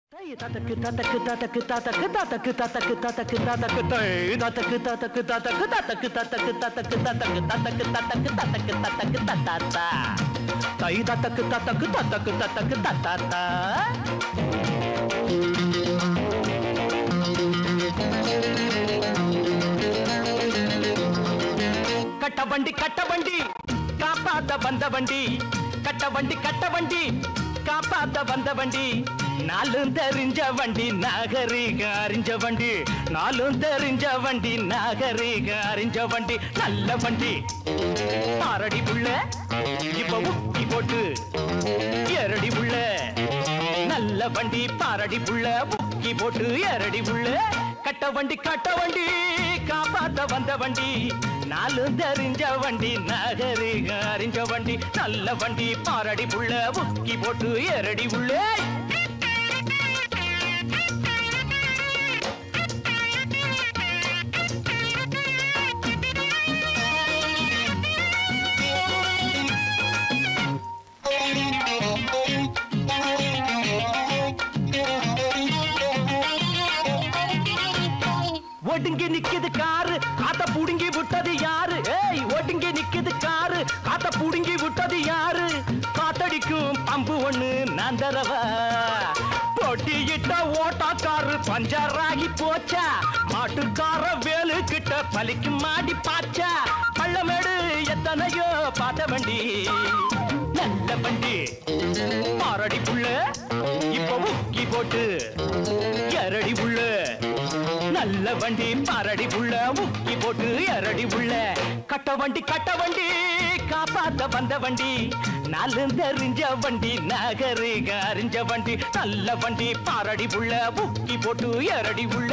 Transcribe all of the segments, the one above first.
ததக்கு ததக்கு ததக்கு ததக்கு ததக்கு ததக்கு ததக்கு ததக்கு தை ததக்கு ததக்கு ததக்கு ததக்கு ததக்கு ததக்கு ததக்கு ததக்கு ததக்கு ததக்கு ததக்கு தத்தாத்தா தை ததக்கு ததக்கு ததக்கு ததக்கு தத்தாத்தா கட்ட வண்டி கட்ட வண்டி காப்பாத்த வந்த வண்டி கட்ட வண்டி கட்ட வண்டி காப்பாத்த வந்த வண்டி நாலும் தெரிஞ்ச வண்டி நாகரீக அறிஞ்ச வண்டி நாலும் தெரிஞ்ச வண்டி நாகரீக அறிஞ்ச வண்டி நல்ல வண்டி ஆரடி புள்ள இப்ப உக்கி போட்டு எரடி புள்ள நல்ல வண்டி பாரடி புள்ள உக்கி போட்டு எரடி புள்ள கட்ட வண்டி கட்ட வண்டி காப்பாத்த வந்த வண்டி நாலும் தெரிஞ்ச வண்டி நகரிக அறிஞ்ச வண்டி நல்ல வண்டி பாரடி புள்ள உக்கி போட்டு எரடி புள்ள ஒடுங்கி நிக்குது காரு காத்த புடுங்கி விட்டது யாரு ஏய் ஒடுங்கி நிக்குது காரு காத்த புடுங்கி விட்டது யாரு காத்தடிக்கும் பம்பு ஒண்ணு நான் தரவா பொட்டியிட்ட ஓட்டாக்காரு பஞ்சராகி போச்சா மாட்டுக்கார வேலு கிட்ட பலிக்கு மாடி பாச்சா பள்ளமேடு எத்தனையோ பார்த்த வண்டி நல்ல வண்டி பாரடி புள்ள இப்ப முக்கி போட்டு எரடி புள்ள நல்ல வண்டி பாரடி புள்ள முக்கி போட்டு எரடி புள்ள கட்ட வண்டி கட்ட வண்டி காப்பாத்த வந்த வண்டி நாலு தெரிஞ்ச வண்டி நகரிக அறிஞ்ச வண்டி நல்ல வண்டி பாரடி புள்ள முக்கி போட்டு எரடி புள்ள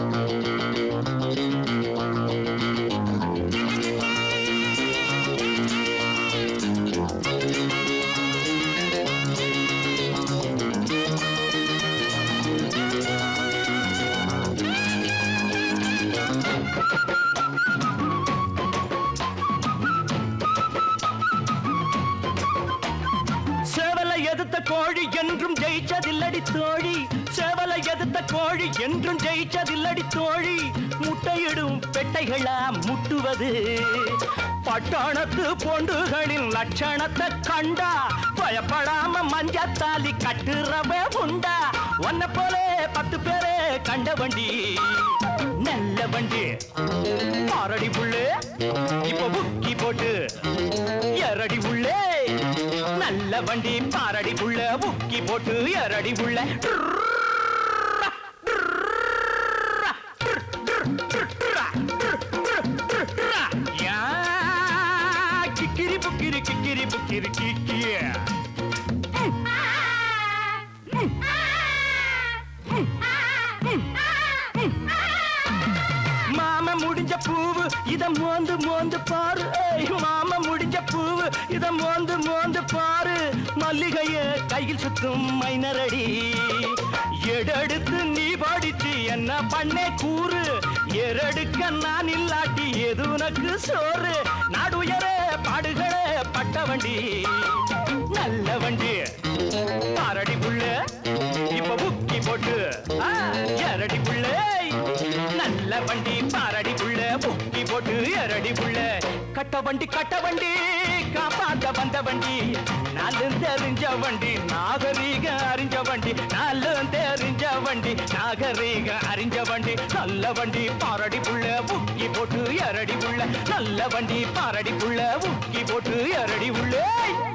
சேவலை எதிர்த்த கோழி என்றும் ஜெயிச்சதில்லடி தோழி சேவலை எதிர்த்த கோழி என்றும் ஜெயிச்சதில்லடி தோழி முட்டையிடும் பெட்டைகளா முட்டுவது பட்டாணத்து பொண்டுகளின் லட்சணத்தை கண்டா பயப்படாம மஞ்சத்தாலி கட்டுறவே உண்டா ஒன்ன போல பத்து பேரே கண்ட வண்டி நல்ல வண்டி பாரடி புள்ளு இப்ப புக்கி போட்டு எரடி உள்ளே நல்ல வண்டி பாரடி புள்ள புக்கி போட்டு எரடி புள்ள யா, கிக்கிரி புக்கிரி கிக்கிரி புக்கிரி கிக்கிய மாம முடிஞ்ச பூவு இத மோந்து மோந்து பாரு ஏய், மாம முடிஞ்ச பூவு இத மோந்து மோந்து பாரு மல்லிகைய கையில் சுத்தும் மைனரடி எடெடுத்து நீ படிச்சு என்ன பண்ணே கூறு எரடுக்க நான் இல்லாட்டி எது உனக்கு சோறு நாடு உயர பாடுகளே பட்ட வண்டி நல்ல வண்டி பாரடி புள்ள இப்ப புக்கி போட்டு ஆ, எரடி புள்ள நல்ல வண்டி பாரடி புள்ள புக்கி போட்டு எரடி புள்ள கட்ட வண்டி கட்ட வண்டி காப்பாத்த வந்த வண்டி நாலு தெரிஞ்ச வண்டி நாகரீக அறிஞ்ச வண்டி நாலு தெரிஞ்ச வண்டி நாகரீக அறிஞ்ச வண்டி நல்ல வண்டி பாரடி புள்ள புக்கி போட்டு எரடி புள்ள நல்ல வண்டி பாரடி புள்ள புக்கி போட்டு எரடி புள்ள